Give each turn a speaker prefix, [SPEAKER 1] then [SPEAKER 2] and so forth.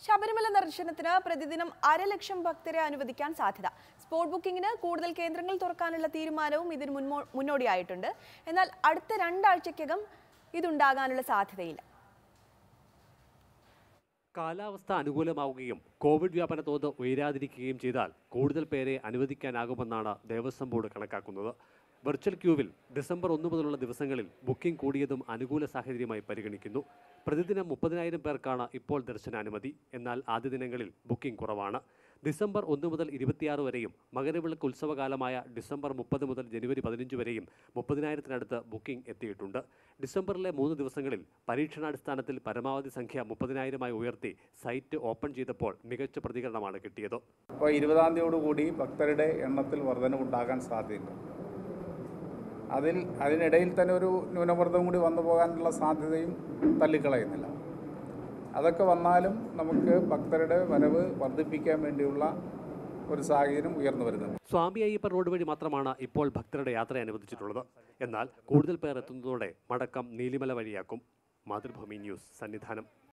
[SPEAKER 1] ശബരിമല ദർശനത്തിന് പ്രതിദിനം അരലക്ഷം ഭക്തരെ അനുവദിക്കാൻ സാധ്യത സ്പോട്ട് ബുക്കിംഗിന് കൂടുതൽ കേന്ദ്രങ്ങൾ തുറക്കാനുള്ള തീരുമാനവും ഇതിന് മുൻമോ- മുന്നോടിയായിട്ടുണ്ട് എന്നാൽ അടുത്ത രണ്ടാഴ്ചയ്ക്കകം ഇതുണ്ടാകാനുള്ള സാധ്യതയില്ല
[SPEAKER 2] കാലാവസ്ഥ അനുകൂലമാവുകയും കോവിഡ് വ്യാപന തോത് ഉയരാതിരിക്കുകയും ചെയ്താൽ കൂടുതൽ പേരെ അനുവദിക്കാനാകുമെന്നാണ് ദേവസ്വം ബോർഡ് കണക്കാക്കുന്നത് വെർച്വൽ ക്യൂവിൽ ഡിസംബർ ഒന്ന് മുതലുള്ള ദിവസങ്ങളിൽ ബുക്കിംഗ് കൂടിയതും അനുകൂല സാഹചര്യമായി പരിഗണിക്കുന്നു പ്രതിദിനം മുപ്പതിനായിരം പേർക്കാണ് ഇപ്പോൾ ദർശനാനുമതി എന്നാൽ ആദ്യ ദിനങ്ങളിൽ ബുക്കിംഗ് കുറവാണ് ഡിസംബർ ഒന്ന് മുതൽ ഇരുപത്തിയാറ് വരെയും മകരവിളക്ക് ഉത്സവകാലമായ ഡിസംബർ മുപ്പത് മുതൽ ജനുവരി പതിനഞ്ച് വരെയും മുപ്പതിനായിരത്തിനടുത്ത് ബുക്കിംഗ് എത്തിയിട്ടുണ്ട് ഡിസംബറിലെ മൂന്ന് ദിവസങ്ങളിൽ പരീക്ഷണാടിസ്ഥാനത്തിൽ പരമാവധി സംഖ്യ മുപ്പതിനായിരമായി ഉയർത്തി സൈറ്റ് ഓപ്പൺ ചെയ്തപ്പോൾ മികച്ച പ്രതികരണമാണ് കിട്ടിയത്
[SPEAKER 3] അപ്പോൾ ഇരുപതാം തീയതിയോടുകൂടി ഭക്തരുടെ എണ്ണത്തിൽ വർധനവുണ്ടാകാൻ സാധ്യതയുണ്ട് അതിൽ അതിനിടയിൽ തന്നെ ഒരു ന്യൂനമർദ്ദം കൂടി വന്നു പോകാനുള്ള സാധ്യതയും തള്ളിക്കളയുന്നില്ല അതൊക്കെ വന്നാലും നമുക്ക് ഭക്തരുടെ വരവ് വർദ്ധിപ്പിക്കാൻ വേണ്ടിയുള്ള ഒരു സാഹചര്യം ഉയർന്നു വരുന്നുണ്ട്
[SPEAKER 2] സ്വാമി അയ്യപ്പ റോഡ് വഴി മാത്രമാണ് ഇപ്പോൾ ഭക്തരുടെ യാത്ര അനുവദിച്ചിട്ടുള്ളത് എന്നാൽ കൂടുതൽ പേർ എത്തുന്നതോടെ മടക്കം നീലിമല വഴിയാക്കും മാതൃഭൂമി ന്യൂസ് സന്നിധാനം